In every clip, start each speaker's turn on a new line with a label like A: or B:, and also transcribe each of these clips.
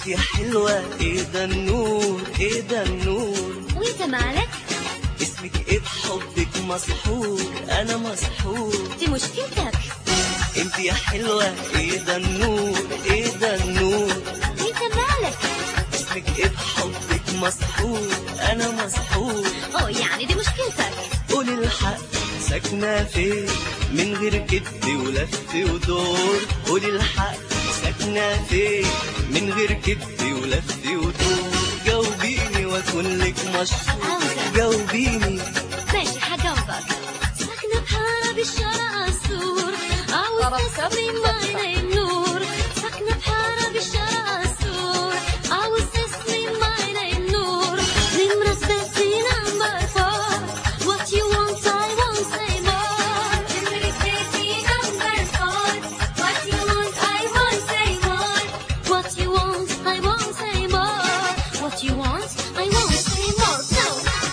A: انت يا حلوة ايه ده النور ايه ده النور
B: وانت مالك
A: اسمك ايه بحبك مسحور انا مسحور
B: دي مشكلتك
A: انت يا حلوة ايه ده النور ايه ده النور
B: وانت مالك
A: اسمك ايه بحبك مسحور انا مسحور
B: اه يعني دي مشكلتك
A: قولي الحق ساكنة فين من غير كدب ولف ودور قولي الحق ساكنة فين من غير كدب ولف ودور جاوبيني واكون لك مشهور
B: عاوزة.
A: جاوبيني
B: ماشي هجاوبك ساكنة بحارة بالشارع السور عاوز تسمي معنا النور ساكنة بحارة بالشارع السور عاوز تسمي معنا النور نمرة ثلاثين نمبر فور What you want I won't say more نمرة ثلاثين نمبر فور What you want I won't say more What you want I won't say more What you want I won't say more No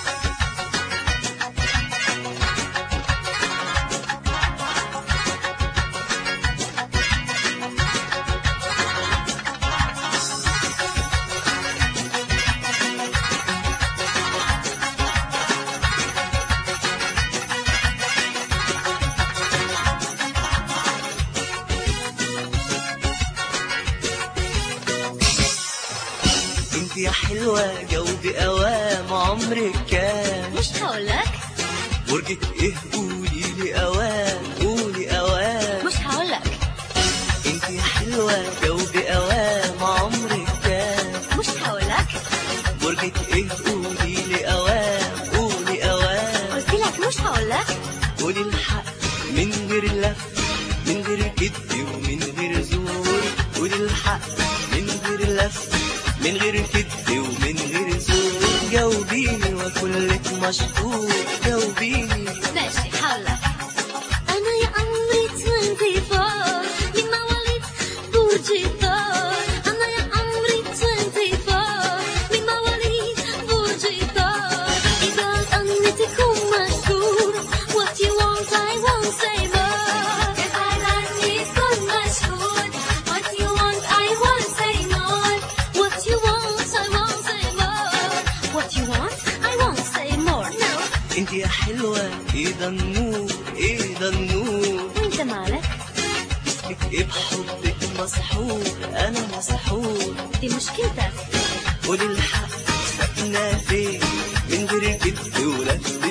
A: انت يا حلوة جاوبي اوام عمرك كام
B: مش هقولك
A: برجك ايه قولي لي اوام قولي اوام
B: مش هقولك
A: انت يا حلوة جاوبي اوام عمرك كام
B: مش هقولك
A: برجك ايه قولي لي اوام قولي اوام
B: قلت لك مش هقولك
A: قولي الحق من غير لف من غير كدب ومن غير زور قولي الحق من غير لف من غير كدب ومن غير زور جاوبيني واكون لك مشهور جاوبيني
B: ماشي هقولك أنا يا عمري 24 من مواليد برج الثور أنا يا عمري 24 من مواليد برج الثور إذا أني تكون مشهور What you want I won't say more إذا أني تكون مشهور What you want I won't say more What you want I won't say more What you want I won't say more No
A: انت يا حلوة ايه ده النور ايه ده النور
B: وانت مالك
A: اسمك ايه بحبك مسحور انا مسحور
B: دي مشكلتك
A: قولي الحق ساكنة فين من غير كدب ولف